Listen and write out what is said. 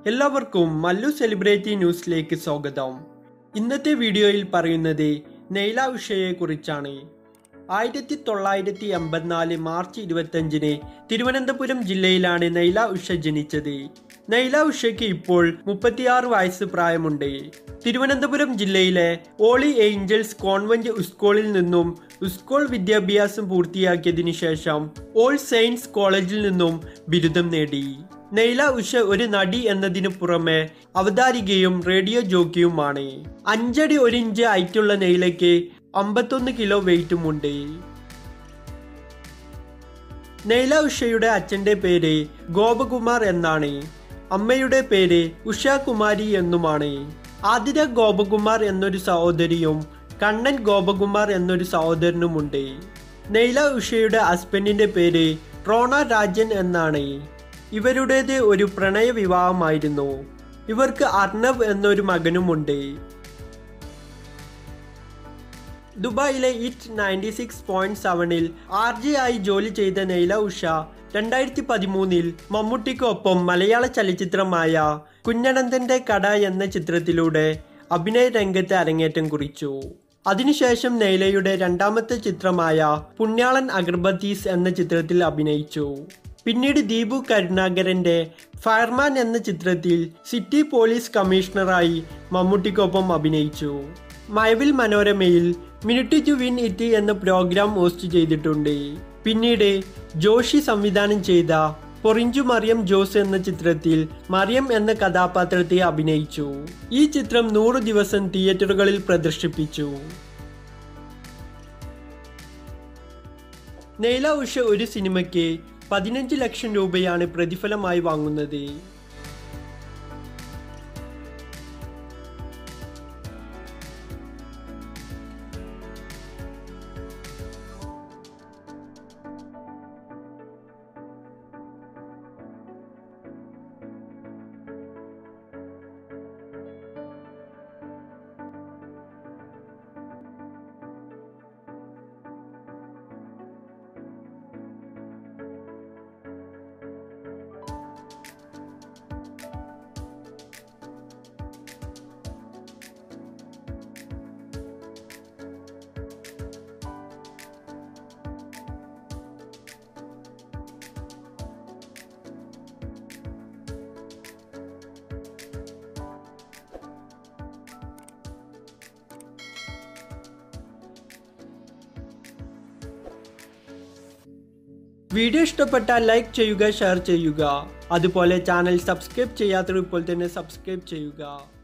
എല്ലാവർക്കും മല്ലു സെലിബ്രിറ്റി ന്യൂസിലേക്ക് സ്വാഗതം ഇന്നത്തെ വീഡിയോയിൽ പറയുന്നത് നെയ്ല ഉഷയെ കുറിച്ചാണ് ആയിരത്തി തൊള്ളായിരത്തി എൺപത്തിനാല് മാർച്ച് ഇരുപത്തഞ്ചിന് തിരുവനന്തപുരം ജില്ലയിലാണ് നൈല ഉഷ ജനിച്ചത് നൈല ഉഷയ്ക്ക് ഇപ്പോൾ മുപ്പത്തിയാറ് വയസ്സ് പ്രായമുണ്ട് തിരുവനന്തപുരം ജില്ലയിലെ ഓളി ഏഞ്ചൽസ് കോൺവെന്റ് സ്കൂളിൽ നിന്നും സ്കൂൾ വിദ്യാഭ്യാസം പൂർത്തിയാക്കിയതിനു ശേഷം ഓൾ സെയിൻസ് കോളേജിൽ നിന്നും ബിരുദം നേടി നെയ്ല ഉഷ ഒരു നടി എന്നതിനു പുറമെ അവതാരികയും റേഡിയോ ജോക്കിയുമാണ് അഞ്ചടി ഒരു ഇഞ്ച് ഹൈറ്റുള്ള നെയ്ലയ്ക്ക് അമ്പത്തൊന്ന് കിലോ വെയിറ്റുമുണ്ട് നെയ്ല ഉഷയുടെ അച്ഛന്റെ പേര് ഗോപകുമാർ എന്നാണ് അമ്മയുടെ പേര് ഉഷാകുമാരി എന്നുമാണ് ആതിര ഗോപകുമാർ എന്നൊരു സഹോദരിയും കണ്ണൻ ഗോപകുമാർ എന്നൊരു സഹോദരനുമുണ്ട് നെയ്ല ഉഷയുടെ ഹസ്ബൻഡിന്റെ പേര് റോണ രാജൻ എന്നാണ് ഇവരുടേത് ഒരു പ്രണയ വിവാഹമായിരുന്നു ഇവർക്ക് അർണവ് എന്നൊരു മകനുമുണ്ട് ദുബായിലെ ഇറ്റ് നയൻറ്റി സിക്സ് പോയിന്റ് സെവനിൽ ആർ ജെ ആയി ജോലി ചെയ്ത നെയ്ല ഉഷ രണ്ടായിരത്തി പതിമൂന്നിൽ മമ്മൂട്ടിക്കൊപ്പം മലയാള ചലച്ചിത്രമായ കുഞ്ഞനന്തന്റെ കട എന്ന ചിത്രത്തിലൂടെ അഭിനയ രംഗത്ത് അരങ്ങേറ്റം കുറിച്ചു അതിനുശേഷം നെയ്ലയുടെ രണ്ടാമത്തെ ചിത്രമായ പുണ്യാളൻ അഗർബത്തീസ് എന്ന ചിത്രത്തിൽ അഭിനയിച്ചു പിന്നീട് ദീപു കരുണാകരന്റെ ഫയർമാൻ എന്ന ചിത്രത്തിൽ സിറ്റി പോലീസ് കമ്മീഷണറായി മമ്മൂട്ടിക്കൊപ്പം അഭിനയിച്ചു മഴവിൽ മനോരമയിൽ മിനിറ്റ് ടു വിൻ ഇറ്റ് എന്ന പ്രോഗ്രാം ഹോസ്റ്റ് ചെയ്തിട്ടുണ്ട് പിന്നീട് ജോഷി സംവിധാനം ചെയ്ത പൊറിഞ്ചു മറിയം ജോസ് എന്ന ചിത്രത്തിൽ മറിയം എന്ന കഥാപാത്രത്തെ അഭിനയിച്ചു ഈ ചിത്രം നൂറു ദിവസം തിയേറ്ററുകളിൽ പ്രദർശിപ്പിച്ചു നെയ്ല ഉഷ ഒരു സിനിമയ്ക്ക് പതിനഞ്ച് ലക്ഷം രൂപയാണ് പ്രതിഫലമായി വാങ്ങുന്നത് വീഡിയോ ഇഷ്ടപ്പെട്ടാൽ ലൈക്ക് ചെയ്യുക ഷെയർ ചെയ്യുക അതുപോലെ ചാനൽ സബ്സ്ക്രൈബ് ചെയ്യാത്തവർ ഇപ്പോൾ തന്നെ സബ്സ്ക്രൈബ് ചെയ്യുക